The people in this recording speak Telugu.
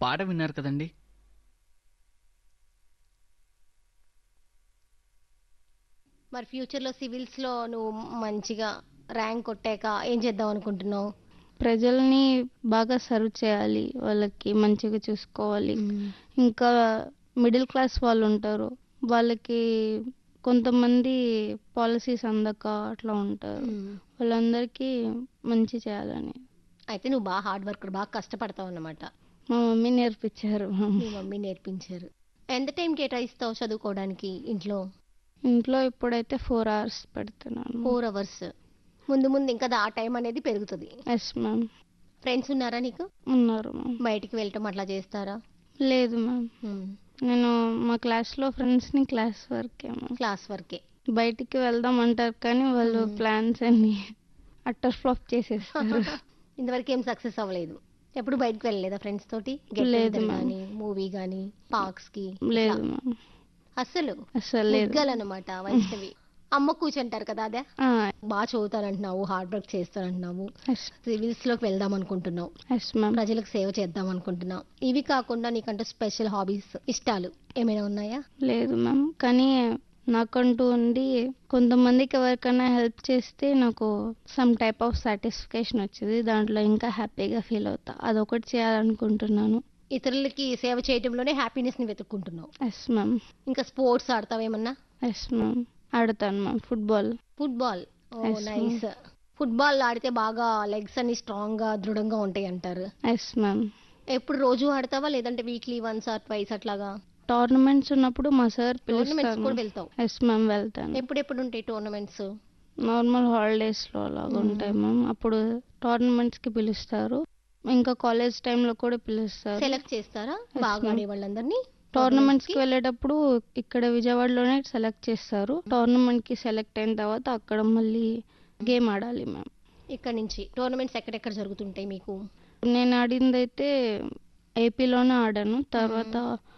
పాట విన్నారు కదండి మరి ఫ్యూచర్లో సివిల్స్లో నువ్వు మంచిగా ర్యాంక్ కొట్టాక ఏం చేద్దాం అనుకుంటున్నావు ప్రజల్ని బాగా సర్వ్ చేయాలి వాళ్ళకి మంచిగా చూసుకోవాలి ఇంకా మిడిల్ క్లాస్ వాళ్ళు ఉంటారు వాళ్ళకి కొంతమంది పాలసీస్ అందక అట్లా ఉంటారు వాళ్ళందరికీ మంచి చేయాలని అయితే నువ్వు బాగా హార్డ్ వర్క్ బాగా కష్టపడతావు అన్నమాట మా మమ్మీ నేర్పించారు మీ మమ్మీ నేర్పించారు ఎంత టైం కేటాయిస్తావు చదువుకోవడానికి ఇంట్లో ఇంట్లో ఇప్పుడైతే ఫోర్ అవర్స్ పెడుతున్నాను ఫోర్ అవర్స్ ముందు ముందు ఇంకా ఆ టైం అనేది పెరుగుతుంది ఎస్ మ్యామ్ ఫ్రెండ్స్ ఉన్నారా నీకు ఉన్నారు మ్యామ్ బయటికి వెళ్ళటం అట్లా చేస్తారా లేదు మ్యామ్ నేను మా క్లాస్లో ఫ్రెండ్స్ని క్లాస్ వర్కే మ్యామ్ క్లాస్ వర్కే బయటికి వెళ్దాం అంటారు కానీ వాళ్ళు ప్లాన్స్ అన్ని అట్టర్ ఫ్లాప్ చేసేస్తారు ఇంతవరకు ఏం సక్సెస్ అవ్వలేదు ఎప్పుడు బయటికి వెళ్ళలేదా ఫ్రెండ్స్ తోటి లేదు, ma'am. కానీ మూవీ కానీ పార్క్స్ కి లేదు మ్యామ్ అస్సలు అసలు లేదు అనమాట వైష్ణవి అమ్మ కూర్చుంటారు కదా అదే ఆ, బాగా చదువుతానంటున్నావు హార్డ్ వర్క్ చేస్తానంటున్నావు ఎస్ సివిల్స్ లోకి వెళ్దాం అనుకుంటున్నావు ఎస్ మ్యామ్ ప్రజలకు సేవ చేద్దాం అనుకుంటున్నావు ఇవి కాకుండా నీకంటే స్పెషల్ హాబీస్ ఇష్టాలు ఏమైనా ఉన్నాయా లేదు మ్యామ్ కానీ నాకంటూ ఉండి కొంతమందికి ఎవరికైనా హెల్ప్ చేస్తే నాకు సమ్ టైప్ ఆఫ్ సాటిస్ఫికేషన్ వచ్చింది దాంట్లో ఇంకా హ్యాపీగా ఫీల్ అవుతా అదొకటి చేయాలనుకుంటున్నాను ఇతరులకి సేవ చేయడంలోనే హ్యాపీనెస్ ని వెతుక్కుంటున్నావు ఎస్ మ్యామ్ ఇంకా స్పోర్ట్స్ ఆడతావేమన్నా ఎస్ మ్యామ్ ఆడతాను ma'am football football Yes, nice football ఆడితే బాగా లెగ్స్ అన్ని స్ట్రాంగ్ గా దృఢంగా ఉంటాయి అంటారు ఎస్ మ్యామ్ ఎప్పుడు రోజు ఆడతావా లేదంటే వీక్లీ వన్స్ ఆర్ ట్వైస్ అట్లాగా టోర్నమెంట్స్ ఉన్నప్పుడు మా సార్ టోర్నమెంట్స్ కూడా పిలుస్తాను వెళ్తావు ఎస్ మ్యామ్ వెళ్తాను ఎప్పుడెప్పుడు ఉంటాయి టోర్నమెంట్స్ నార్మల్ హాలిడేస్లో అలాగ ఉంటాయి మ్యామ్ అప్పుడు టోర్నమెంట్స్కి పిలుస్తారు ఇంకా కాలేజ్ టైంలో కూడా పిలుస్తారు సెలెక్ట్ చేస్తారా బాగా ma'am. ఆడే వాళ్ళందరినీ టోర్నమెంట్స్కి వెళ్ళేటప్పుడు ఇక్కడ విజయవాడలోనే సెలెక్ట్ చేస్తారు టోర్నమెంట్కి సెలెక్ట్ అయిన తర్వాత అక్కడ మళ్ళీ గేమ్ ఆడాలి మ్యామ్ ఇక్కడ నుంచి టోర్నమెంట్స్ ఎక్కడెక్కడ జరుగుతుంటాయి మీకు నేను ఆడింది అయితే ఏపీలోనే ఆడాను తర్వాత